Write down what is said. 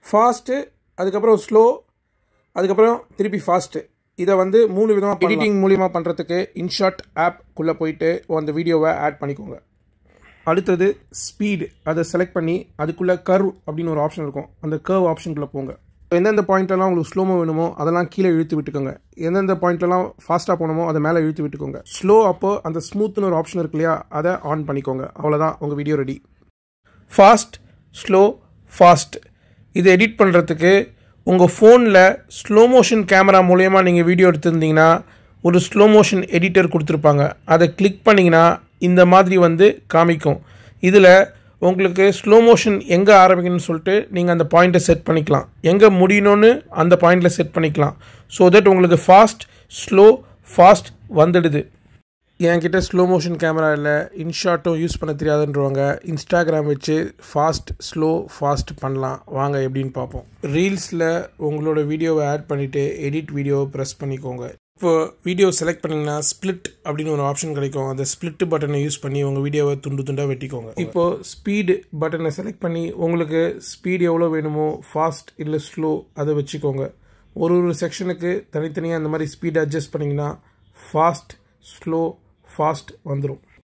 fast அதுக்கப்புறம் slow அதுக்கப்புறம் திருப்பி ஃபாஸ்ட்டு இதை வந்து மூணு விதமாக எடிட்டிங் மூலியமாக பண்ணுறதுக்கு இன்ஷாட் ஆப்குள்ளே போயிட்டு அந்த வீடியோவை ஆட் பண்ணிக்கோங்க அடுத்தது ஸ்பீடு அதை செலக்ட் பண்ணி அதுக்குள்ளே கர்வ் அப்படின்னு ஒரு ஆப்ஷன் இருக்கும் அந்த கர்வ் ஆப்ஷனுக்குள்ளே போங்க எந்தெந்த பாயிண்ட்லாம் உங்களுக்கு ஸ்லோமோ வேணுமோ அதெல்லாம் கீழே இழுத்து விட்டுக்கோங்க எந்தெந்த பாயிண்ட்லாம் ஃபாஸ்ட்டாக போகணுமோ அதை மேலே இழுத்து விட்டுக்கோங்க ஸ்லோ அப்போ அந்த ஸ்மூத்னு ஒரு ஆப்ஷன் இருக்கு இல்லையா அதை ஆன் பண்ணிக்கோங்க அவ்வளோதான் உங்கள் video ready fast slow fast இதை எடிட் பண்ணுறதுக்கு உங்கள் ஃபோனில் ஸ்லோ மோஷன் கேமரா மூலயமா நீங்கள் வீடியோ எடுத்திருந்தீங்கன்னா ஒரு ஸ்லோ மோஷன் எடிட்டர் கொடுத்துருப்பாங்க அதை கிளிக் பண்ணிங்கன்னா இந்த மாதிரி வந்து காமிக்கும் இதில் உங்களுக்கு ஸ்லோ மோஷன் எங்கே ஆரம்பிக்கணும்னு சொல்லிட்டு நீங்கள் அந்த பாயிண்ட்டை செட் பண்ணிக்கலாம் எங்கே முடியணும்னு அந்த பாயிண்டில் செட் பண்ணிக்கலாம் ஸோ தட் உங்களுக்கு ஃபாஸ்ட் ஸ்லோ ஃபாஸ்ட் வந்துடுது என்கிட்ட ஸ்லோ மோஷன் கேமரா இல்லை இன்ஷாட்டும் யூஸ் பண்ண தெரியாதுன்றவங்க இன்ஸ்டாகிராம் வச்சு ஃபாஸ்ட் ஸ்லோ ஃபாஸ்ட் பண்ணலாம் வாங்க எப்படின்னு பார்ப்போம் ரீல்ஸில் உங்களோட வீடியோவை ஆட் பண்ணிவிட்டு எடிட் வீடியோவை ப்ரெஸ் பண்ணிக்கோங்க இப்போ வீடியோ செலக்ட் பண்ணிங்கன்னா ஸ்ப்ளிட் அப்படின்னு ஒரு ஆப்ஷன் கிடைக்கும் அந்த ஸ்ப்ளிட் பட்டனை யூஸ் பண்ணி உங்கள் வீடியோவை துண்டு துண்டாக வெட்டிக்கோங்க இப்போது ஸ்பீடு பட்டனை செலக்ட் பண்ணி உங்களுக்கு ஸ்பீடு எவ்வளோ வேணுமோ ஃபாஸ்ட் இல்லை ஸ்லோ அதை வச்சுக்கோங்க ஒரு ஒரு செக்ஷனுக்கு தனித்தனியாக அந்த மாதிரி ஸ்பீட் அட்ஜஸ்ட் பண்ணிங்கன்னா ஃபாஸ்ட் ஸ்லோ ஃபாஸ்ட் வந்துடும்